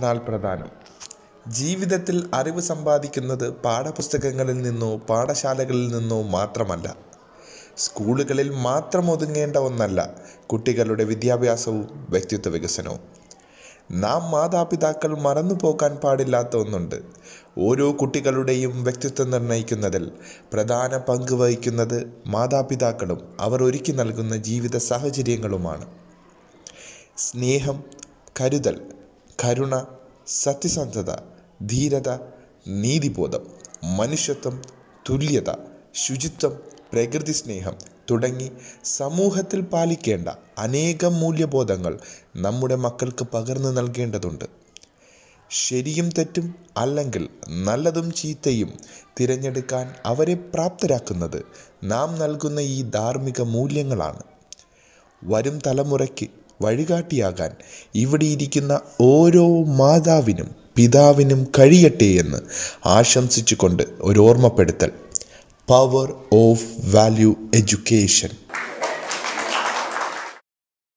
എന്നാൽ പ്രധാനം ജീവിതത്തിൽ അറിവ് സമ്പാദിക്കുന്നത് പാഠപുസ്തകങ്ങളിൽ നിന്നോ പാഠശാലകളിൽ നിന്നോ മാത്രമല്ല സ്കൂളുകളിൽ മാത്രം ഒതുങ്ങേണ്ട ഒന്നല്ല കുട്ടികളുടെ വിദ്യാഭ്യാസവും വ്യക്തിത്വ വികസനവും നാം മാതാപിതാക്കൾ മറന്നു പോകാൻ പാടില്ലാത്ത ഒന്നുണ്ട് ഓരോ കുട്ടികളുടെയും വ്യക്തിത്വം നിർണ്ണയിക്കുന്നതിൽ പ്രധാന പങ്ക് വഹിക്കുന്നത് മാതാപിതാക്കളും അവർ ഒരുക്കി നൽകുന്ന ജീവിത സാഹചര്യങ്ങളുമാണ് സ്നേഹം കരുതൽ കരുണ സത്യസന്ധത ധീരത നീതിബോധം മനുഷ്യത്വം തുല്യത ശുചിത്വം പ്രകൃതി സ്നേഹം തുടങ്ങി സമൂഹത്തിൽ പാലിക്കേണ്ട അനേകം മൂല്യബോധങ്ങൾ നമ്മുടെ മക്കൾക്ക് പകർന്നു നൽകേണ്ടതുണ്ട് ശരിയും തെറ്റും അല്ലെങ്കിൽ നല്ലതും ചീത്തയും തിരഞ്ഞെടുക്കാൻ അവരെ പ്രാപ്തരാക്കുന്നത് നാം നൽകുന്ന ഈ ധാർമ്മിക മൂല്യങ്ങളാണ് വരും തലമുറയ്ക്ക് വഴികാട്ടിയാകാൻ ഇവിടെ ഇരിക്കുന്ന ഓരോ മാതാവിനും പിതാവിനും കഴിയട്ടെ എന്ന് ആശംസിച്ചുകൊണ്ട് ഒരു ഓർമ്മപ്പെടുത്തൽ പവർ ഓഫ് വാല്യൂ എഡ്യൂക്കേഷൻ